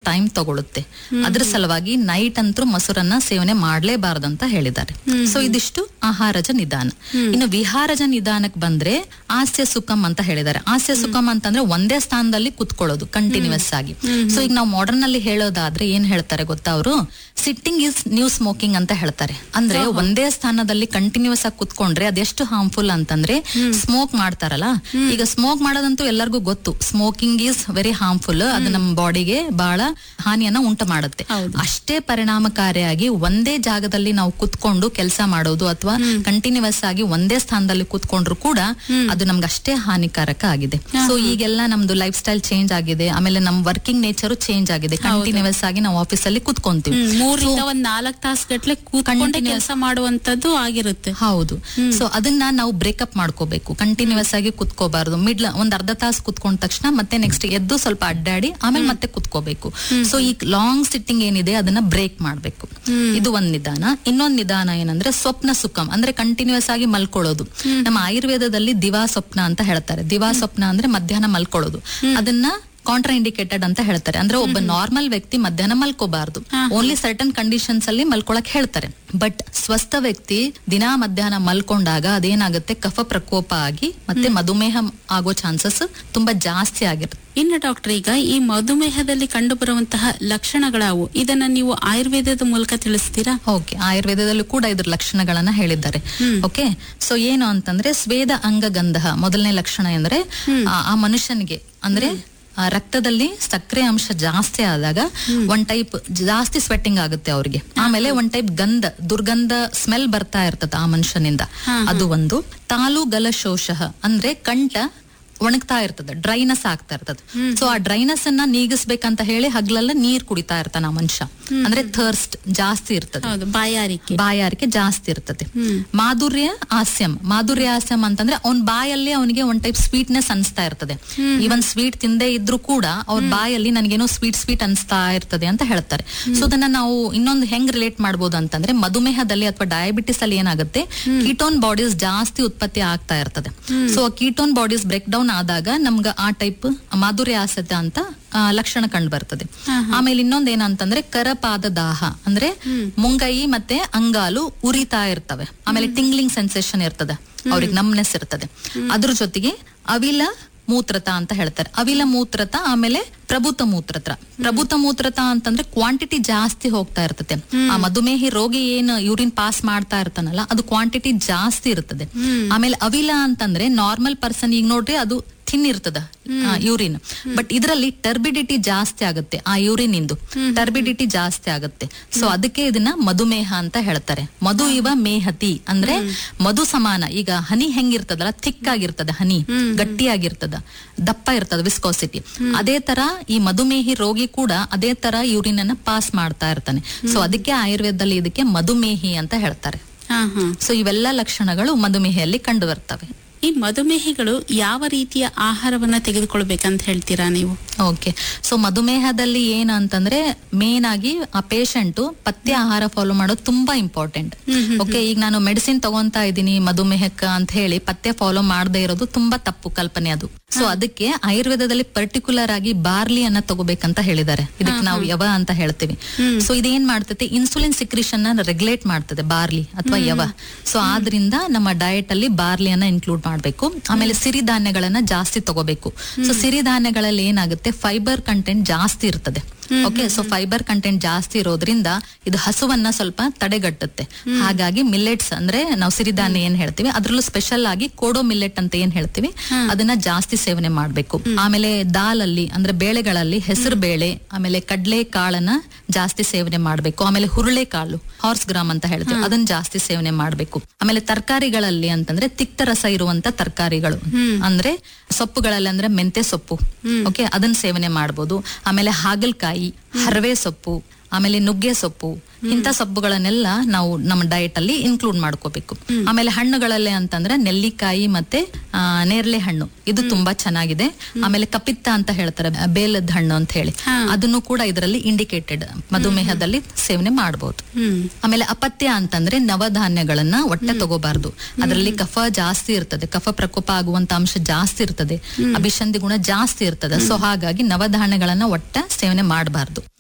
time ತಗೊಳುತ್ತೆ ಅದ್ರ ಸಲುವಾಗಿ ನೈಟ್ ಅಂತೂ ಮೊಸರನ್ನ ಸೇವನೆ ಮಾಡ್ಲೇಬಾರ್ದು ಅಂತ ಹೇಳಿದ್ದಾರೆ ಸೊ ಇದಿಷ್ಟು ಆಹಾರಜ ನಿಧಾನ ಇನ್ನು ವಿಹಾರಜ ನಿಧಾನಕ್ಕೆ ಬಂದ್ರೆ ಆಸ್ಯ ಸುಖಂ ಅಂತ ಹೇಳಿದ್ದಾರೆ ಆಸ್ಯ ಸುಖಂ ಅಂತಂದ್ರೆ ಒಂದೇ ಸ್ಥಾನದಲ್ಲಿ ಕುತ್ಕೊಳ್ಳೋದು ಕಂಟಿನ್ಯೂಸ್ ಆಗಿ ಸೊ ಈಗ ನಾವು ಮಾಡರ್ನ್ ಅಲ್ಲಿ ಹೇಳೋದಾದ್ರೆ ಏನ್ ಹೇಳ್ತಾರೆ ಗೊತ್ತಾ ಅವರು ಸಿಟ್ಟಿಂಗ್ ಇಸ್ ನ್ಯೂ ಸ್ಮೋಕಿಂಗ್ ಅಂತ ಹೇಳ್ತಾರೆ ಅಂದ್ರೆ ಒಂದೇ ಸ್ಥಾನದಲ್ಲಿ ಕಂಟಿನ್ಯೂಸ್ ಆಗಿ ಕುತ್ಕೊಂಡ್ರೆ ಅದೆಷ್ಟು ಹಾರ್ಮ್ಫುಲ್ ಅಂತಂದ್ರೆ ಸ್ಮೋಕ್ ಮಾಡ್ತಾರಲ್ಲ ಈಗ ಸ್ಮೋಕ್ ಮಾಡೋದಂತೂ ಎಲ್ಲರಿಗೂ ಗೊತ್ತು ಸ್ಮೋಕಿಂಗ್ ಈಸ್ ವೆರಿ ಹಾರ್ಮ್ಫುಲ್ ಅದು ನಮ್ಮ ಬಾಡಿಗೆ ಬಹಳ ಹಾನಿಯನ್ನ ಉಂಟು ಮಾಡುತ್ತೆ ಅಷ್ಟೇ ಪರಿಣಾಮಕಾರಿಯಾಗಿ ಒಂದೇ ಜಾಗದಲ್ಲಿ ನಾವು ಕುತ್ಕೊಂಡು ಕೆಲಸ ಮಾಡೋದು ಅಥವಾ ಕಂಟಿನ್ಯೂಸ್ ಆಗಿ ಒಂದೇ ಸ್ಥಾನದಲ್ಲಿ ಕುತ್ಕೊಂಡ್ರು ಕೂಡ ಅದು ನಮ್ಗೆ ಅಷ್ಟೇ ಹಾನಿಕಾರಕ ಆಗಿದೆ ಸೊ ಈಗೆಲ್ಲ ನಮ್ದು ಲೈಫ್ ಸ್ಟೈಲ್ ಚೇಂಜ್ ಆಗಿದೆ ಆಮೇಲೆ ನಮ್ ವರ್ಕಿಂಗ್ ನೇಚರ್ ಚೇಂಜ್ ಆಗಿದೆ ಕಂಟಿನ್ಯೂಸ್ ಆಗಿ ನಾವು ಆಫೀಸ್ ಅಲ್ಲಿ ಕುತ್ಕೊಂತೀವಿ ಮೂರಿಂದ ಒಂದ್ ನಾಲ್ಕ್ ತಾಸ್ ಗಟ್ಲೆ ಕೂತ್ಕೊಂಡೆ ಕೆಲಸ ಮಾಡುವಂತದ್ದು ಆಗಿರುತ್ತೆ ಹೌದು ಸೊ ಅದನ್ನ ನಾವು ಬ್ರೇಕಪ್ ಮಾಡ್ಕೋಬೇಕು ಕಂಟಿನ್ಯೂಸ್ ಆಗಿ ಕುತ್ಕೋಬಾರ್ದು ಮಿಡ್ಲ್ ಒಂದ್ ಅರ್ಧ ತಾಸು ಕುತ್ಕೊಂಡ ತಕ್ಷಣ ಮತ್ತೆ ನೆಕ್ಸ್ಟ್ ಎದ್ದು ಸ್ವಲ್ಪ ಅಡ್ಡಾಡಿ ಆಮೇಲೆ ಮತ್ತೆ ಕುತ್ಕೋಬೇಕು ಸೊ ಈ ಲಾಂಗ್ ಸಿಟ್ಟಿಂಗ್ ಏನಿದೆ ಅದನ್ನ ಬ್ರೇಕ್ ಮಾಡ್ಬೇಕು ಇದು ಒಂದ್ ನಿಧಾನ ಇನ್ನೊಂದ್ ನಿಧಾನ ಏನಂದ್ರೆ ಸ್ವಪ್ನ ಸುಖಂ ಅಂದ್ರೆ ಕಂಟಿನ್ಯೂಸ್ ಆಗಿ ಮಲ್ಕೊಳ್ಳೋದು ನಮ್ಮ ಆಯುರ್ವೇದದಲ್ಲಿ ದಿವಾ ಸ್ವಪ್ನ ಅಂತ ಹೇಳ್ತಾರೆ ದಿವಾ ಸ್ವಪ್ನ ಅಂದ್ರೆ ಮಧ್ಯಾಹ್ನ ಮಲ್ಕೊಳ್ಳೋದು ಅದನ್ನ ಕಾಂಟ್ರಾ ಇಂಡಿಕೇಟೆಡ್ ಅಂತ ಹೇಳ್ತಾರೆ ಅಂದ್ರೆ ಒಬ್ಬ ನಾರ್ಮಲ್ ವ್ಯಕ್ತಿ ಮಧ್ಯಾಹ್ನ ಮಲ್ಕೋಬಾರ್ದು ಓನ್ಲಿ ಸರ್ಟನ್ ಕಂಡೀಷನ್ಸ್ ಅಲ್ಲಿ ಮಲ್ಕೊಳಕ್ ಹೇಳ್ತಾರೆ ಬಟ್ ಸ್ವಸ್ಥ ವ್ಯಕ್ತಿ ದಿನಾ ಮಧ್ಯಾಹ್ನ ಮಲ್ಕೊಂಡಾಗ ಅದೇನಾಗುತ್ತೆ ಕಫ ಪ್ರಕೋಪ ಆಗಿ ಮತ್ತೆ ಮಧುಮೇಹ ಆಗೋ ಚಾನ್ಸಸ್ ತುಂಬಾ ಜಾಸ್ತಿ ಆಗಿರುತ್ತೆ ಇನ್ನು ಡಾಕ್ಟರ್ ಈಗ ಈ ಮಧುಮೇಹದಲ್ಲಿ ಕಂಡು ಬರುವಂತಹ ಲಕ್ಷಣಗಳಾವು ಇದನ್ನ ನೀವು ಆಯುರ್ವೇದದ ಮೂಲಕ ತಿಳಿಸ್ತೀರಾ ಓಕೆ ಆಯುರ್ವೇದದಲ್ಲೂ ಕೂಡ ಇದ್ರ ಲಕ್ಷಣಗಳನ್ನ ಹೇಳಿದ್ದಾರೆ ಓಕೆ ಸೊ ಏನು ಅಂತಂದ್ರೆ ಸ್ವೇದ ಅಂಗಗಂಧ ಮೊದಲನೇ ಲಕ್ಷಣ ಅಂದ್ರೆ ಆ- ಆ ಮನುಷ್ಯನಿಗೆ ಅಂದ್ರೆ ಆ ರಕ್ತದಲ್ಲಿ ಸಕ್ಕರೆ ಅಂಶ ಜಾಸ್ತಿ ಆದಾಗ ಒಂದ್ ಟೈಪ್ ಜಾಸ್ತಿ ಸ್ವೆಟ್ಟಿಂಗ್ ಆಗುತ್ತೆ ಅವ್ರಿಗೆ ಆಮೇಲೆ ಒಂದ್ ಟೈಪ್ ಗಂಧ ದುರ್ಗಂಧ ಸ್ಮೆಲ್ ಬರ್ತಾ ಇರ್ತದ ಆ ಮನುಷ್ಯನಿಂದ ಅದು ಒಂದು ತಾಲು ಗಲ ಶೋಷ ಅಂದ್ರೆ ಕಂಠ ಒಣಗ್ತಾ ಇರ್ತದೆ ಡ್ರೈನೆಸ್ ಆಗ್ತಾ ಇರ್ತದೆ ಸೊ ಆ ಡ್ರೈನೆಸ್ ಅನ್ನ ನೀಗಿಸ್ಬೇಕಂತ ಹೇಳಿ ಹಗ್ಲೆಲ್ಲ ನೀರ್ ಕುಡಿತಾ ಇರ್ತಾನ ಆ ಮನುಷ್ಯ ಅಂದ್ರೆ ಥರ್ಸ್ಟ್ ಜಾಸ್ತಿ ಇರ್ತದೆ ಹೌದು ಬಾಯಾರಿಕೆ ಬಾಯಾರಿಕೆ ಜಾಸ್ತಿ ಇರ್ತದೆ ಮಾಧುರ್ಯ ಹಾಸ್ಯಂ ಮಾಧುರ್ಯ ಹಾಸ್ಯಂ ಅಂತಂದ್ರೆ ಅವ್ನ ಬಾಯಲ್ಲಿ ಅವನಿಗೆ ಒಂದ್ ಟೈಪ್ ಸ್ವೀಟ್ನೆಸ್ ಅನ್ಸ್ತಾ ಇರ್ತದೆ ಇವನ್ ಸ್ವೀಟ್ ತಿಂದೇ ಇದ್ರು ಕೂಡ ಅವ್ರ ಬಾಯಲ್ಲಿ ನನಗೇನೋ ಸ್ವೀಟ್ ಸ್ವೀಟ್ ಅನ್ಸ್ತಾ ಇರ್ತದೆ ಅಂತ ಹೇಳ್ತಾರೆ ಸೊ ಅದನ್ನ ನಾವು ಇನ್ನೊಂದು ಹೆಂಗ್ ರಿಲೇಟ್ ಮಾಡ್ಬೋದು ಅಂತಂದ್ರೆ ಮಧುಮೇಹದಲ್ಲಿ ಅಥವಾ ಡಯಾಬಿಟಿಸ್ ಅಲ್ಲಿ ಏನಾಗುತ್ತೆ ಕೀಟೋನ್ ಬಾಡೀಸ್ ಜಾಸ್ತಿ ಉತ್ಪತ್ತಿ ಆಗ್ತಾ ಇರ್ತದೆ so ketone bodies break down ಆದಾಗ ನಮ್ಗ ಆ ಟೈಪ್ ಮಾಧುರ್ಯ ಆಸಕ್ತ ಅಂತ ಆ, ಲಕ್ಷಣ ಕಂಡು ಬರ್ತದೆ ಆಮೇಲೆ ಇನ್ನೊಂದ್ ಏನಂತಂದ್ರೆ ಕರಪಾದ ದಾಹ ಅಂದ್ರೆ ಮುಂಗೈ ಮತ್ತೆ ಅಂಗಾಲು ಉರಿತಾ ಇರ್ತವೆ ಆಮೇಲೆ ಟಿಂಗ್ಲಿಂಗ್ ಸೆನ್ಸೇಷನ್ ಇರ್ತದೆ ಅವ್ರಿಗೆ ನಮ್ನೆಸ್ ಇರ್ತದೆ ಅದ್ರ ಜೊತೆಗೆ ಅವಿಲ ಮೂತ್ರತ ಅಂತ ಹೇಳ್ತಾರೆ ಅವಿಲ ಮೂತ್ರತ ಆಮೇಲೆ ಪ್ರಭುತ ಮೂತ್ರತ ಪ್ರಭುತ ಮೂತ್ರತ ಅಂತಂದ್ರೆ ಕ್ವಾಂಟಿಟಿ ಜಾಸ್ತಿ ಹೋಗ್ತಾ ಇರ್ತದೆ ಆ ಮಧುಮೇಹಿ ರೋಗಿ ಏನು ಯೂರಿನ್ ಪಾಸ್ ಮಾಡ್ತಾ ಇರ್ತಾನಲ್ಲ ಅದು ಕ್ವಾಂಟಿಟಿ ಜಾಸ್ತಿ ಇರ್ತದೆ ಆಮೇಲೆ ಅವಿಲ ಅಂತಂದ್ರೆ ನಾರ್ಮಲ್ ಪರ್ಸನ್ ಈಗ ನೋಡ್ರಿ ಅದು ಥಿನ್ ಇರ್ತದ ಯೂರಿನ್ ಬಟ್ ಇದರಲ್ಲಿ ಟರ್ಬಿಡಿಟಿ ಜಾಸ್ತಿ ಆಗುತ್ತೆ ಆ ಯೂರಿನ್ ಇಂದು ಟರ್ಬಿಡಿಟಿ ಜಾಸ್ತಿ ಆಗುತ್ತೆ ಸೊ ಅದಕ್ಕೆ ಇದನ್ನ ಮಧುಮೇಹ ಅಂತ ಹೇಳ್ತಾರೆ ಮಧು ಇವ ಮೇಹತಿ ಅಂದ್ರೆ ಮಧು ಸಮಾನ ಈಗ ಹನಿ ಹೆಂಗಿರ್ತದಲ್ಲ ಥಿಕ್ ಆಗಿರ್ತದ ಹನಿ ಗಟ್ಟಿಯಾಗಿರ್ತದ ದಪ್ಪ ಇರ್ತದ ವಿಸ್ಕೋಸಿಟಿ ಅದೇ ತರ ಈ ಮಧುಮೇಹಿ ರೋಗಿ ಕೂಡ ಅದೇ ತರ ಯೂರಿನ್ ಅನ್ನ ಪಾಸ್ ಮಾಡ್ತಾ ಇರ್ತಾನೆ ಸೊ ಅದಕ್ಕೆ ಆಯುರ್ವೇದದಲ್ಲಿ ಇದಕ್ಕೆ ಮಧುಮೇಹಿ ಅಂತ ಹೇಳ್ತಾರೆ ಹಾ ಹಾ ಸೊ ಇವೆಲ್ಲ ಲಕ್ಷಣಗಳು ಮಧುಮೇಹಿಯಲ್ಲಿ ಕಂಡು ಬರ್ತವೆ ಈ ಮಧುಮೇಹಿಗಳು ಯಾವ ರೀತಿಯ ಆಹಾರವನ್ನ ತೆಗೆದುಕೊಳ್ಬೇಕಂತ ಹೇಳ್ತೀರಾ ನೀವು ಓಕೆ ಸೊ ಮಧುಮೇಹದಲ್ಲಿ ಏನು ಅಂತಂದ್ರೆ ಮೇನ್ ಆಗಿ ಆ ಪೇಷಂಟ್ ಪಥ್ಯ ಆಹಾರ ಫಾಲೋ ಮಾಡೋದು ತುಂಬಾ ಇಂಪಾರ್ಟೆಂಟ್ ಓಕೆ ಈಗ ನಾನು ಮೆಡಿಸಿನ್ ತಗೊಂತಾ ಇದ್ದೀನಿ ಮಧುಮೇಹಕ್ಕ ಅಂತ ಹೇಳಿ ಪಥ್ಯ ಫಾಲೋ ಮಾಡದೇ ಇರೋದು ತುಂಬಾ ತಪ್ಪು ಕಲ್ಪನೆ ಅದು ಸೊ ಅದಕ್ಕೆ ಆಯುರ್ವೇದದಲ್ಲಿ ಪರ್ಟಿಕ್ಯುಲರ್ ಆಗಿ ಬಾರ್ಲಿ ಅನ್ನ ತಗೋಬೇಕಂತ ಹೇಳಿದ್ದಾರೆ ಇದಕ್ಕೆ ನಾವು ಯವ ಅಂತ ಹೇಳ್ತೀವಿ ಸೊ ಇದೇನ್ ಮಾಡ್ತದೆ ಇನ್ಸುಲಿನ್ ಸಿಕ್ರಿಷನ್ ನ ರೆಗ್ಯುಲೇಟ್ ಮಾಡ್ತದೆ ಬಾರ್ಲಿ ಅಥವಾ ಯವ ಸೊ ಆದ್ರಿಂದ ನಮ್ಮ ಡಯಟ್ ಅಲ್ಲಿ ಬಾರ್ಲಿಯನ್ನ ಇನ್ಕ್ಲೂಡ್ ಮಾಡ್ಬೇಕು ಆಮೇಲೆ ಸಿರಿಧಾನ್ಯಗಳನ್ನ ಜಾಸ್ತಿ ತಗೋಬೇಕು ಸೊ ಸಿರಿಧಾನ್ಯಗಳಲ್ಲಿ ಏನಾಗುತ್ತೆ ಫೈಬರ್ ಕಂಟೆಂಟ್ ಜಾಸ್ತಿ ಇರ್ತದೆ ಓಕೆ ಸೊ ಫೈಬರ್ ಕಂಟೆಂಟ್ ಜಾಸ್ತಿ ಇರೋದ್ರಿಂದ ಇದು ಹಸುವನ್ನ ಸ್ವಲ್ಪ ತಡೆಗಟ್ಟುತ್ತೆ ಹಾಗಾಗಿ ಮಿಲ್ಲೆಟ್ಸ್ ಅಂದ್ರೆ ನಾವು ಸಿರಿಧಾನ್ಯ ಏನ್ ಹೇಳ್ತೀವಿ ಅದ್ರಲ್ಲೂ ಸ್ಪೆಷಲ್ ಆಗಿ ಕೋಡೋ ಮಿಲ್ಲೆಟ್ ಅಂತ ಏನ್ ಹೇಳ್ತೀವಿ ಅದನ್ನ ಜಾಸ್ತಿ ಸೇವನೆ ಮಾಡ್ಬೇಕು ಆಮೇಲೆ ದಾಲಲ್ಲಿ ಅಂದ್ರೆ ಬೇಳೆಗಳಲ್ಲಿ ಹೆಸರು ಬೇಳೆ ಆಮೇಲೆ ಕಡ್ಲೆ ಕಾಳನ್ನ ಜಾಸ್ತಿ ಸೇವನೆ ಮಾಡ್ಬೇಕು ಆಮೇಲೆ ಹುರುಳೆ ಕಾಳು ಹಾರ್ಸ್ ಗ್ರಾಮ್ ಅಂತ ಹೇಳ್ತೀವಿ ಅದನ್ನ ಜಾಸ್ತಿ ಸೇವನೆ ಮಾಡ್ಬೇಕು ಆಮೇಲೆ ತರಕಾರಿಗಳಲ್ಲಿ ಅಂತಂದ್ರೆ ತಿಕ್ತ ರಸ ಇರುವಂತ ತರಕಾರಿಗಳು ಅಂದ್ರೆ ಸೊಪ್ಪುಗಳಲ್ಲಿ ಅಂದ್ರೆ ಮೆಂತೆ ಸೊಪ್ಪು ಓಕೆ ಅದನ್ನ ಸೇವನೆ ಮಾಡ್ಬೋದು ಆಮೇಲೆ ಹಾಗಲಕಾಯಿ ಹರವೆ ಸೊಪ್ಪು ಆಮೇಲೆ ನುಗ್ಗೆ ಸೊಪ್ಪು ಇಂಥ ಸೊಪ್ಪುಗಳನ್ನೆಲ್ಲ ನಾವು ನಮ್ಮ ಡಯಟ್ ಅಲ್ಲಿ ಇನ್ಕ್ಲೂಡ್ ಮಾಡ್ಕೋಬೇಕು ಆಮೇಲೆ ಹಣ್ಣುಗಳಲ್ಲೇ ಅಂತಂದ್ರೆ ನೆಲ್ಲಿಕಾಯಿ ಮತ್ತೆ ಆ, ನೇರಳೆ ಹಣ್ಣು ಇದು ತುಂಬಾ ಚೆನ್ನಾಗಿದೆ ಆಮೇಲೆ ಕಪಿತ್ತ ಅಂತ ಹೇಳ್ತಾರೆ ಬೇಲದ ಹಣ್ಣು ಅಂತ ಹೇಳಿ ಅದನ್ನು ಕೂಡ ಇದರಲ್ಲಿ ಇಂಡಿಕೇಟೆಡ್ ಮಧುಮೇಹದಲ್ಲಿ ಸೇವನೆ ಮಾಡಬಹುದು ಆಮೇಲೆ ಅಪತ್ಯ ಅಂತಂದ್ರೆ ನವಧಾನ್ಯಗಳನ್ನ ಒಟ್ಟೆ ತಗೋಬಾರ್ದು ಅದರಲ್ಲಿ ಕಫ ಜಾಸ್ತಿ ಇರ್ತದೆ ಕಫ ಪ್ರಕೋಪ ಆಗುವಂತ ಅಂಶ ಜಾಸ್ತಿ ಇರ್ತದೆ ಅಭಿಷಂಧಿ ಗುಣ ಜಾಸ್ತಿ ಇರ್ತದೆ ಸೊ ಹಾಗಾಗಿ ನವಧಾನ್ಯಗಳನ್ನ ಒಟ್ಟ ಸೇವನೆ ಮಾಡಬಾರ್ದು